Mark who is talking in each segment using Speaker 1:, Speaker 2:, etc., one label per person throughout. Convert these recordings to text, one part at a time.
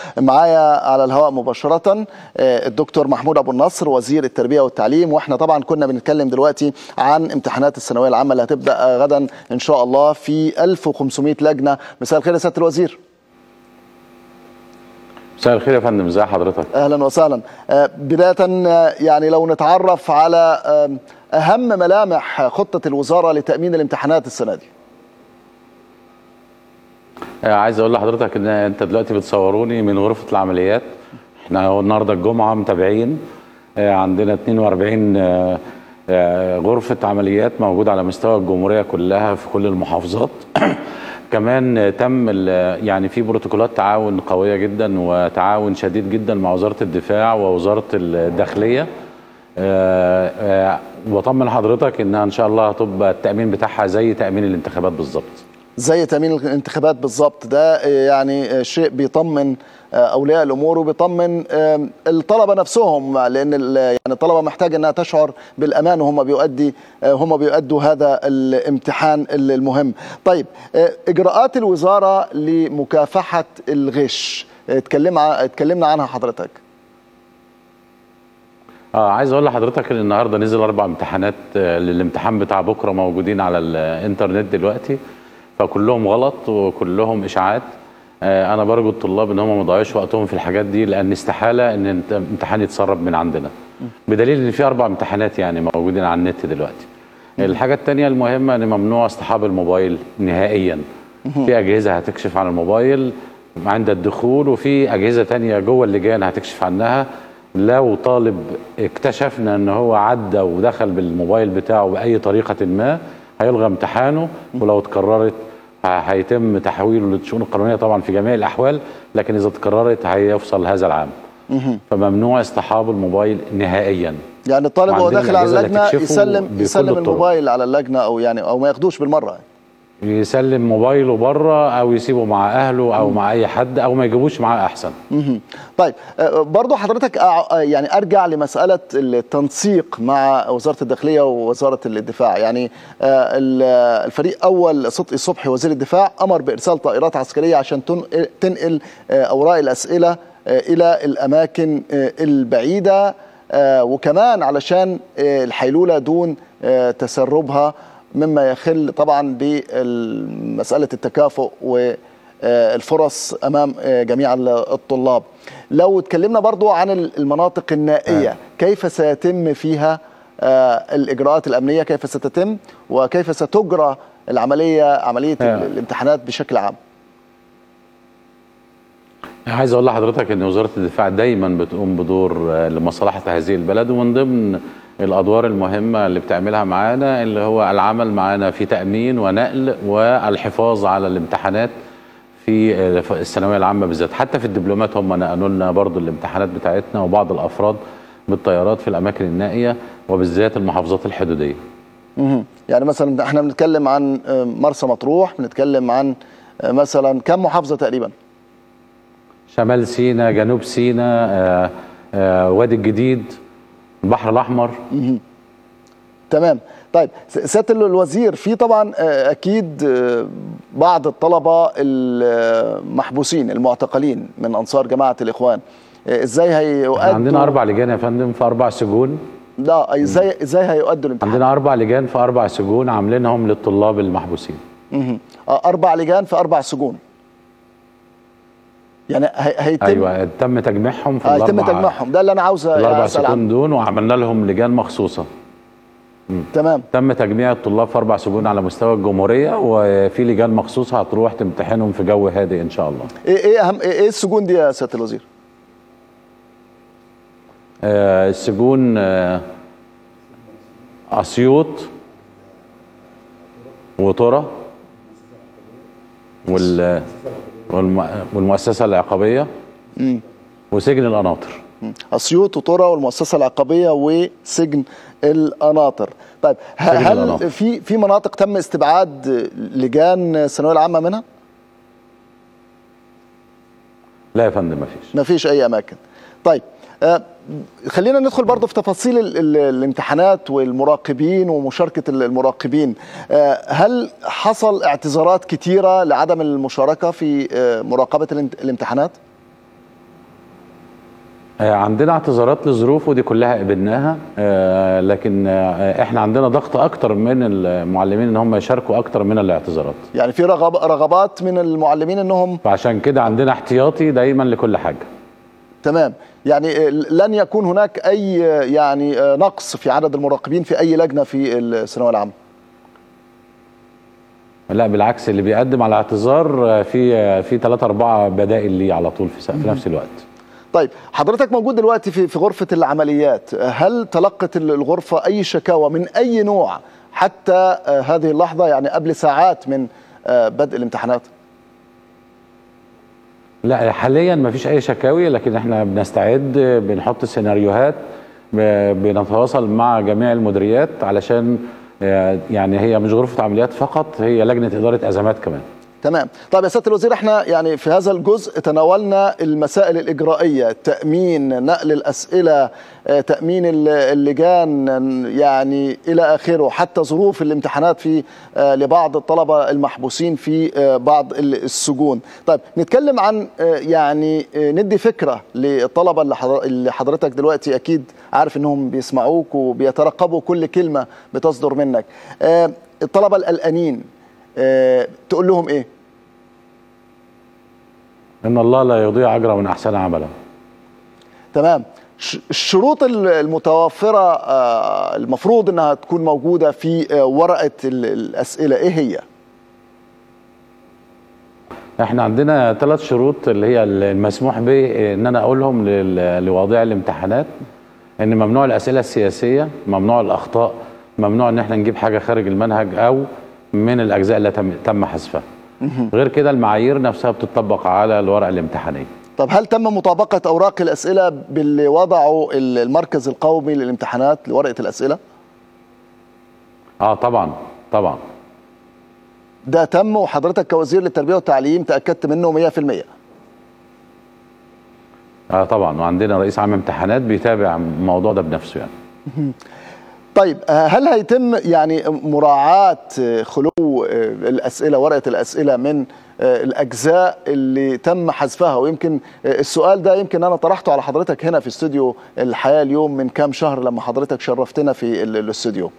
Speaker 1: معايا على الهواء مباشرة الدكتور محمود أبو النصر وزير التربية والتعليم وإحنا طبعا كنا بنتكلم دلوقتي عن امتحانات الثانوية العامة اللي هتبدأ غدا إن شاء الله في 1500 لجنة مساء الخير يا سيادة الوزير
Speaker 2: مساء الخير يا فندم ازي حضرتك
Speaker 1: اهلا وسهلا بدايه يعني لو نتعرف على اهم ملامح خطه الوزاره لتامين الامتحانات السنه دي
Speaker 2: عايز اقول لحضرتك ان انت دلوقتي بتصوروني من غرفه العمليات احنا النهارده الجمعه متابعين عندنا 42 غرفه عمليات موجوده على مستوى الجمهوريه كلها في كل المحافظات كمان تم يعني في بروتوكولات تعاون قويه جدا وتعاون شديد جدا مع وزاره الدفاع ووزاره الداخليه وطمن حضرتك انها ان شاء الله هتبقى التامين بتاعها زي تامين الانتخابات بالظبط
Speaker 1: زي تامين الانتخابات بالظبط ده يعني شيء بيطمن اولياء الامور وبيطمن الطلبه نفسهم لان يعني الطلبه محتاجه انها تشعر بالامان وهم بيؤدي هم بيؤدوا هذا الامتحان المهم. طيب اجراءات الوزاره لمكافحه الغش اتكلمنا اتكلمنا عنها حضرتك.
Speaker 2: اه عايز اقول لحضرتك ان النهارده نزل اربع امتحانات للامتحان بتاع بكره موجودين على الانترنت دلوقتي فكلهم غلط وكلهم اشاعات انا برجو الطلاب ان هم ما يضيعوش وقتهم في الحاجات دي لان استحاله ان امتحان يتسرب من عندنا بدليل ان في اربع امتحانات يعني موجودين على النت دلوقتي الحاجه الثانيه المهمه ان ممنوع اصطحاب الموبايل نهائيا في اجهزه هتكشف عن الموبايل عند الدخول وفي اجهزه ثانيه جوه اللجان هتكشف عنها لو طالب اكتشفنا ان هو عدى ودخل بالموبايل بتاعه باي طريقه ما هيلغى امتحانه ولو اتكررت هيتم تحويله للشؤون القانونيه طبعا في جميع الاحوال لكن اذا اتكررت هيفصل هذا العام فممنوع اصطحاب الموبايل نهائيا
Speaker 1: يعني الطالب وهو داخل على اللجنه يسلم يسلم الموبايل على اللجنه او يعني او ما ياخدوش بالمره
Speaker 2: يسلم موبايله بره او يسيبه مع اهله او مع اي حد او ما يجيبوش معاه احسن
Speaker 1: طيب برضو حضرتك يعني ارجع لمساله التنسيق مع وزاره الداخليه ووزاره الدفاع يعني الفريق اول صدقي صبحي وزير الدفاع امر بارسال طائرات عسكريه عشان تنقل اوراق الاسئله الى الاماكن البعيده وكمان علشان الحيلوله دون تسربها مما يخل طبعا بمسألة التكافؤ والفرص أمام جميع الطلاب لو اتكلمنا برضو عن المناطق النائية كيف سيتم فيها الإجراءات الأمنية كيف ستتم وكيف ستجرى العملية عملية الامتحانات بشكل عام
Speaker 2: عايز اقول لحضرتك ان وزاره الدفاع دايما بتقوم بدور لمصلحه هذه البلد ومن ضمن الادوار المهمه اللي بتعملها معانا اللي هو العمل معانا في تامين ونقل والحفاظ على الامتحانات في الثانويه العامه بالذات حتى في الدبلومات هم نقلوا لنا برضو الامتحانات بتاعتنا وبعض الافراد بالطيارات في الاماكن النائيه وبالذات المحافظات الحدوديه
Speaker 1: يعني مثلا احنا بنتكلم عن مرسى مطروح بنتكلم عن مثلا كم محافظه تقريبا
Speaker 2: شمال سيناء جنوب سيناء وادي الجديد البحر الاحمر
Speaker 1: تمام طيب سياده الوزير في طبعا اكيد بعض الطلبه المحبوسين المعتقلين من انصار جماعه الاخوان ازاي هيؤدوا
Speaker 2: عندنا اربع لجان يا فندم في اربع سجون
Speaker 1: لا ازاي ازاي هيؤدوا الامتحان
Speaker 2: عندنا اربع لجان في اربع سجون عاملينهم للطلاب المحبوسين
Speaker 1: اربع لجان في اربع سجون يعني هيتم
Speaker 2: ايوه تم تجميعهم في
Speaker 1: الاربع هيتم تجميعهم ده اللي انا عاوز
Speaker 2: الاربع سجون دول وعملنا لهم لجان مخصوصه
Speaker 1: تمام
Speaker 2: تم تجميع الطلاب في اربع سجون على مستوى الجمهوريه وفي لجان مخصوصه هتروح تمتحنهم في جو هادئ ان شاء الله
Speaker 1: ايه ايه اهم ايه السجون دي يا سياده الوزير
Speaker 2: آه السجون آه اسيوط وطرة وال والمؤسسه العقابيه
Speaker 1: مم.
Speaker 2: وسجن القناطر
Speaker 1: اسيوط وطرة والمؤسسه العقابيه وسجن القناطر طيب هل القناطر. في في مناطق تم استبعاد لجان الثانويه العامه منها
Speaker 2: لا يا فندم مفيش
Speaker 1: مفيش اي اماكن طيب آه خلينا ندخل برضه في تفاصيل ال ال الامتحانات والمراقبين ومشاركة المراقبين آه هل حصل اعتذارات كتيرة لعدم المشاركة في آه مراقبة الامتحانات؟
Speaker 2: آه، عندنا اعتذارات لظروف ودي كلها قبلناها آه، لكن آه، احنا عندنا ضغط اكتر من المعلمين ان هم يشاركوا اكتر من الاعتذارات
Speaker 1: يعني في رغب رغبات من المعلمين انهم
Speaker 2: فعشان كده عندنا احتياطي دايما لكل حاجه
Speaker 1: تمام يعني لن يكون هناك اي يعني نقص في عدد المراقبين في اي لجنه في الثانويه العامه
Speaker 2: لا بالعكس اللي بيقدم على اعتذار في في ثلاثة أربعة بدائل ليه على طول في, في نفس الوقت
Speaker 1: طيب حضرتك موجود دلوقتي في في غرفه العمليات هل تلقت الغرفه اي شكاوى من اي نوع حتى هذه اللحظه يعني قبل ساعات من بدء الامتحانات
Speaker 2: لا حاليا ما فيش اي شكاوي لكن احنا بنستعد بنحط سيناريوهات بنتواصل مع جميع المديريات علشان يعني هي مش غرفه عمليات فقط هي لجنه اداره ازمات كمان
Speaker 1: تمام طيب يا سياده الوزير احنا يعني في هذا الجزء تناولنا المسائل الاجرائيه تامين نقل الاسئله تامين اللجان يعني الى اخره حتى ظروف الامتحانات في لبعض الطلبه المحبوسين في بعض السجون طيب نتكلم عن يعني ندي فكره للطلبه اللي حضرتك دلوقتي اكيد عارف انهم بيسمعوك وبيترقبوا كل كلمه بتصدر منك الطلبه القلقانين أه تقول لهم ايه
Speaker 2: ان الله لا يضيع اجر من احسن عملا
Speaker 1: تمام الشروط المتوفره أه المفروض انها تكون موجوده في أه ورقه الاسئله ايه هي
Speaker 2: احنا عندنا ثلاث شروط اللي هي المسموح به ان انا اقولهم لواضع الامتحانات ان ممنوع الاسئله السياسيه ممنوع الاخطاء ممنوع ان احنا نجيب حاجه خارج المنهج او من الاجزاء اللي تم, تم حذفها غير كده المعايير نفسها بتطبق على الورقه الامتحانيه
Speaker 1: طب هل تم مطابقه اوراق الاسئله باللي وضعه المركز القومي للامتحانات لورقه الاسئله
Speaker 2: اه طبعا طبعا
Speaker 1: ده تم وحضرتك كوزير للتربيه والتعليم تاكدت منه 100%
Speaker 2: اه طبعا وعندنا رئيس عام امتحانات بيتابع الموضوع ده بنفسه يعني
Speaker 1: طيب هل هيتم يعني مراعاة خلو الأسئلة ورقة الأسئلة من الأجزاء اللي تم حذفها ويمكن السؤال ده يمكن أنا طرحته على حضرتك هنا في استوديو الحياة اليوم من كام شهر لما حضرتك شرفتنا في الاستوديو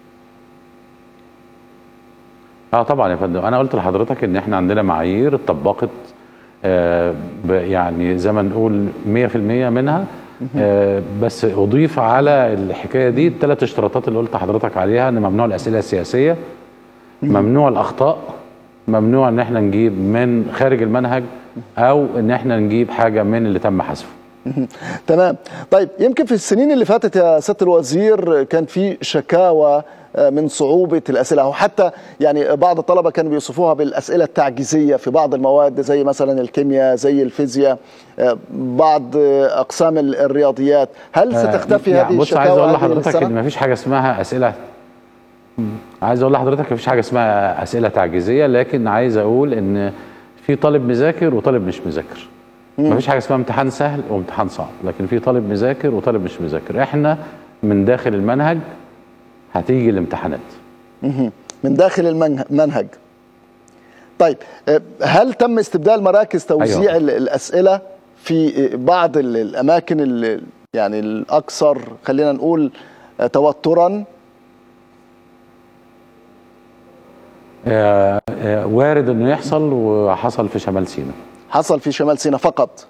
Speaker 2: اه طبعا يا فندم انا قلت لحضرتك ان احنا عندنا معايير اتطبقت آه يعني زي ما نقول 100% منها آه بس اضيف على الحكايه دي الثلاث اشتراطات اللي قلت لحضرتك عليها ان ممنوع الاسئله السياسيه ممنوع الاخطاء ممنوع ان احنا نجيب من خارج المنهج او ان احنا نجيب حاجه من اللي تم حذفه
Speaker 1: تمام طيب يمكن في السنين اللي فاتت يا سياده الوزير كان في شكاوى من صعوبة الأسئلة أو حتى يعني بعض الطلبة كانوا بيوصفوها بالأسئلة التعجيزية في بعض المواد زي مثلا الكيمياء زي الفيزياء بعض أقسام الرياضيات هل ستختفي
Speaker 2: يعني
Speaker 1: هذه
Speaker 2: بص
Speaker 1: الشكاوى
Speaker 2: عايز اقول
Speaker 1: هذه
Speaker 2: لحضرتك
Speaker 1: السنة؟
Speaker 2: ان مفيش حاجه اسمها اسئله عايز اقول لحضرتك مفيش حاجه اسمها اسئله تعجيزيه لكن عايز اقول ان في طالب مذاكر وطالب مش مذاكر مفيش حاجه اسمها امتحان سهل وامتحان صعب لكن في طالب مذاكر وطالب مش مذاكر احنا من داخل المنهج هتيجي الامتحانات
Speaker 1: من داخل المنه- المنهج طيب آه، هل تم استبدال مراكز توزيع
Speaker 2: أيوة.
Speaker 1: أيوة. الأسئلة في آه، بعض ال- الأماكن ال- يعني الأكثر خلينا نقول آه، توترا
Speaker 2: آه، آه، وارد انه يحصل وحصل في شمال سيناء
Speaker 1: حصل في شمال سيناء فقط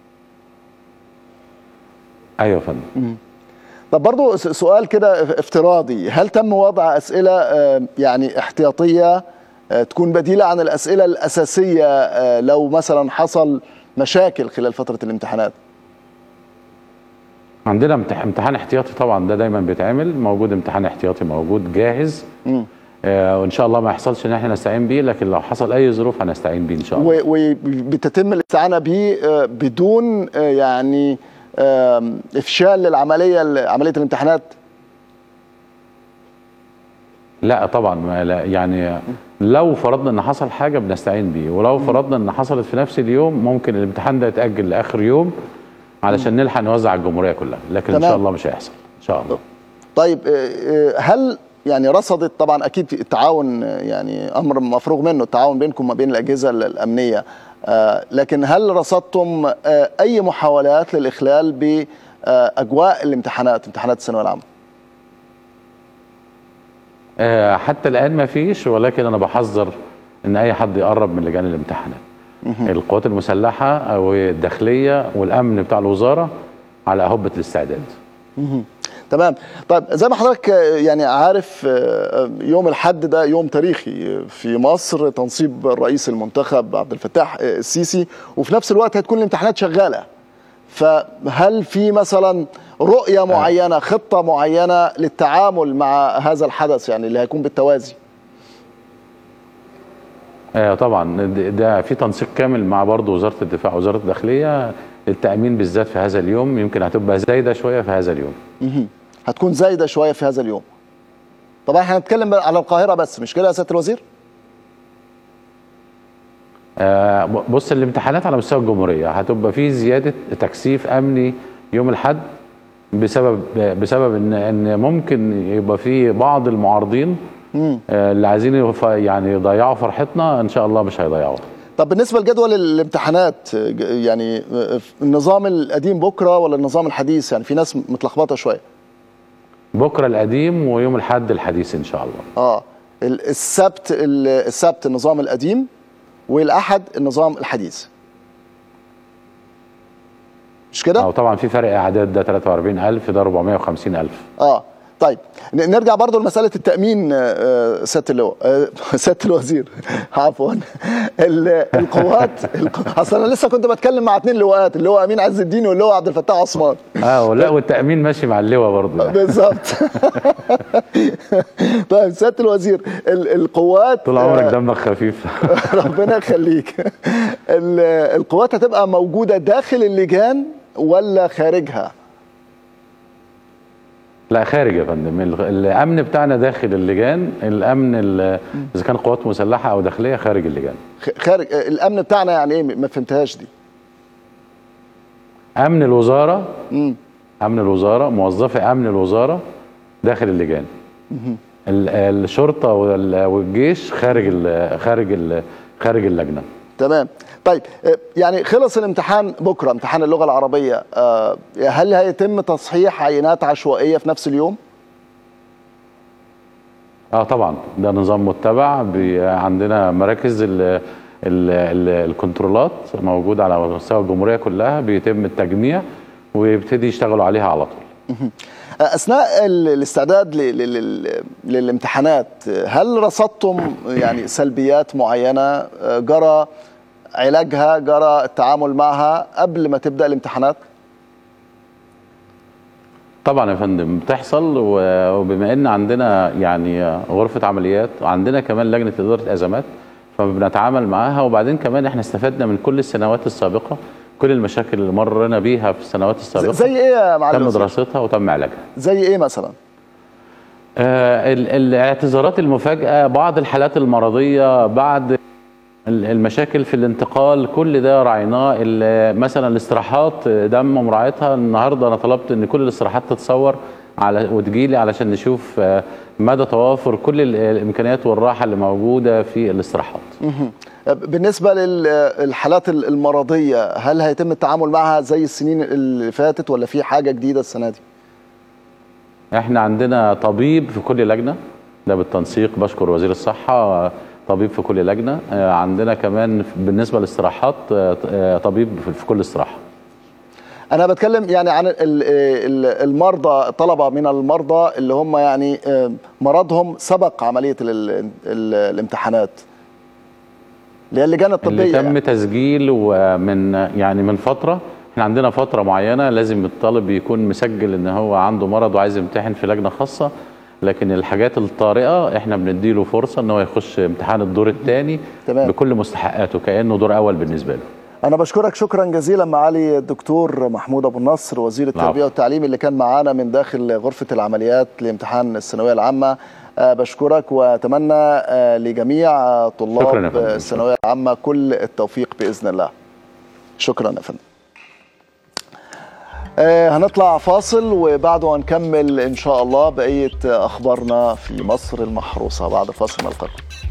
Speaker 2: ايوه يا فندم
Speaker 1: طب برضو س- سؤال كده افتراضي هل تم وضع أسئلة آه، يعني احتياطية آه، تكون بديلة عن الأسئلة الأساسية آه، لو مثلا حصل مشاكل خلال فترة الامتحانات
Speaker 2: عندنا امتح- امتحان احتياطي طبعا ده دايما بيتعمل موجود امتحان احتياطي موجود جاهز
Speaker 1: مم.
Speaker 2: آه وان شاء الله ما يحصلش ان احنا نستعين بيه لكن لو حصل اي ظروف هنستعين بيه ان شاء الله
Speaker 1: و- وبتتم الاستعانه به آه، بدون آه، يعني آم، افشال للعمليه عمليه الامتحانات
Speaker 2: لا طبعا ما لا يعني لو فرضنا ان حصل حاجه بنستعين بيه ولو فرضنا ان حصلت في نفس اليوم ممكن الامتحان ده يتاجل لاخر يوم علشان نلحق نوزع الجمهوريه كلها لكن ان
Speaker 1: تمام.
Speaker 2: شاء الله مش هيحصل ان شاء الله
Speaker 1: طيب آه، آه، هل يعني رصدت طبعا اكيد في التعاون آه، يعني امر مفروغ منه التعاون بينكم وما بين الاجهزه ال- الامنيه آه، لكن هل رصدتم آه، اي محاولات للاخلال باجواء الامتحانات امتحانات الثانويه العامه
Speaker 2: آه، حتى الان ما فيش ولكن انا بحذر ان اي حد يقرب من لجان الامتحانات القوات المسلحه او الداخليه والامن بتاع الوزاره على اهبه الاستعداد
Speaker 1: تمام طيب زي ما حضرتك آه، يعني عارف آه، يوم الحد ده يوم تاريخي في مصر تنصيب الرئيس المنتخب عبد الفتاح آه، السيسي وفي نفس الوقت هتكون الامتحانات شغاله فهل في مثلا رؤيه معينه خطه معينه للتعامل مع هذا الحدث يعني اللي هيكون بالتوازي
Speaker 2: آه طبعا ده- ده في تنسيق كامل مع برضه وزاره الدفاع ووزاره الداخليه التامين بالذات في هذا اليوم يمكن هتبقى زايده شويه في هذا اليوم
Speaker 1: مهم. هتكون زايده شويه في هذا اليوم طبعا احنا هنتكلم على القاهره بس مش كده يا سياده الوزير
Speaker 2: آه، بص الامتحانات على مستوى الجمهوريه هتبقى في زياده تكثيف امني يوم الاحد بسبب بسبب ان ان ممكن يبقى في بعض المعارضين آه، اللي عايزين يف- يعني يضيعوا فرحتنا ان شاء الله مش هيضيعوها
Speaker 1: طب بالنسبه لجدول الامتحانات ج- يعني النظام القديم بكره ولا النظام الحديث يعني في ناس متلخبطه شويه
Speaker 2: بكره القديم ويوم الاحد الحديث ان شاء الله
Speaker 1: اه ال- السبت ال- السبت النظام القديم والاحد النظام الحديث مش كده
Speaker 2: او طبعا في فرق اعداد ده 43000 ده 450000
Speaker 1: اه طيب ن- نرجع برضو لمسألة التأمين آه، آه، سيادة اللواء آه، سيادة الوزير عفوا ال- القوات الق- اصل انا لسه كنت بتكلم مع اتنين لواءات اللواء امين عز الدين واللواء عبد الفتاح عثمان
Speaker 2: اه لا والتامين ماشي مع اللواء برضه يعني.
Speaker 1: بالظبط طيب سيادة الوزير ال- القوات
Speaker 2: طول عمرك
Speaker 1: آه،
Speaker 2: دمك خفيف
Speaker 1: ربنا يخليك ال- القوات هتبقى موجودة داخل اللجان ولا خارجها
Speaker 2: لا خارج يا فندم ال- الامن بتاعنا داخل اللجان الامن ال- اذا كان قوات مسلحه او داخليه خارج اللجان
Speaker 1: خ- خارج آه، الامن بتاعنا يعني ايه ما فهمتهاش دي
Speaker 2: امن الوزاره
Speaker 1: مم.
Speaker 2: امن الوزاره موظفي امن الوزاره داخل اللجان ال- الشرطه وال- والجيش خارج ال خارج ال خارج اللجنه
Speaker 1: تمام طيب آه، يعني خلص الامتحان بكره امتحان اللغه العربيه آه، هل هيتم تصحيح عينات عشوائيه في نفس اليوم
Speaker 2: اه طبعا ده نظام متبع بي- عندنا مراكز ال ال ال الكنترولات موجوده على مستوى الجمهوريه كلها بيتم التجميع ويبتدي يشتغلوا عليها على طول
Speaker 1: آه، اثناء ال- الاستعداد ل- ل- لل- للامتحانات آه، هل رصدتم يعني سلبيات معينه آه، جرى علاجها جرى التعامل معها قبل ما تبدا الامتحانات
Speaker 2: طبعا يا فندم بتحصل و- وبما ان عندنا يعني غرفه عمليات وعندنا كمان لجنه اداره ازمات فبنتعامل معاها وبعدين كمان احنا استفدنا من كل السنوات السابقه كل المشاكل اللي مرينا بيها في السنوات
Speaker 1: ز-
Speaker 2: السابقه
Speaker 1: زي ايه يا معالي
Speaker 2: تم
Speaker 1: الوزير؟
Speaker 2: دراستها وتم علاجها
Speaker 1: زي ايه مثلا
Speaker 2: آه، ال- الاعتذارات المفاجئه بعض الحالات المرضيه بعد ال- المشاكل في الانتقال كل ده راعيناه ال- مثلا الاستراحات آه، تم مراعاتها النهارده انا طلبت ان كل الاستراحات تتصور على وتجيلي علشان نشوف آه، مدى توافر كل ال- الامكانيات والراحه اللي موجوده في الاستراحات
Speaker 1: مهم. بالنسبة للحالات المرضية هل هيتم التعامل معها زي السنين اللي فاتت ولا في حاجة جديدة السنة دي؟
Speaker 2: احنا عندنا طبيب في كل لجنه ده بالتنسيق بشكر وزير الصحه آه، طبيب في كل لجنه آه، عندنا كمان بالنسبه للاستراحات آه، آه، طبيب في- في كل استراحه
Speaker 1: أنا بتكلم يعني عن ال- ال- المرضى طلبة من المرضى اللي هم يعني آه، مرضهم سبق عملية ال- ال- الامتحانات اللي هي اللجان الطبية
Speaker 2: اللي تم
Speaker 1: يعني.
Speaker 2: تسجيل ومن يعني من فتره احنا عندنا فتره معينه لازم الطالب يكون مسجل ان هو عنده مرض وعايز يمتحن في لجنه خاصه لكن الحاجات الطارئه احنا بنديله فرصه ان هو يخش امتحان الدور الثاني
Speaker 1: تمام.
Speaker 2: بكل مستحقاته كانه دور اول بالنسبه له
Speaker 1: أنا بشكرك شكرا جزيلا معالي الدكتور محمود أبو النصر وزير التربية
Speaker 2: العفو.
Speaker 1: والتعليم اللي كان معانا من داخل غرفة العمليات لامتحان الثانوية العامة آه، بشكرك وأتمنى آه، لجميع آه،
Speaker 2: شكراً يا
Speaker 1: طلاب
Speaker 2: فندم.
Speaker 1: آه، الثانوية العامة كل التوفيق بإذن الله شكرا يا فندم آه، هنطلع فاصل وبعده هنكمل إن شاء الله بقية أخبارنا في مصر المحروسة بعد فاصل نلقاكم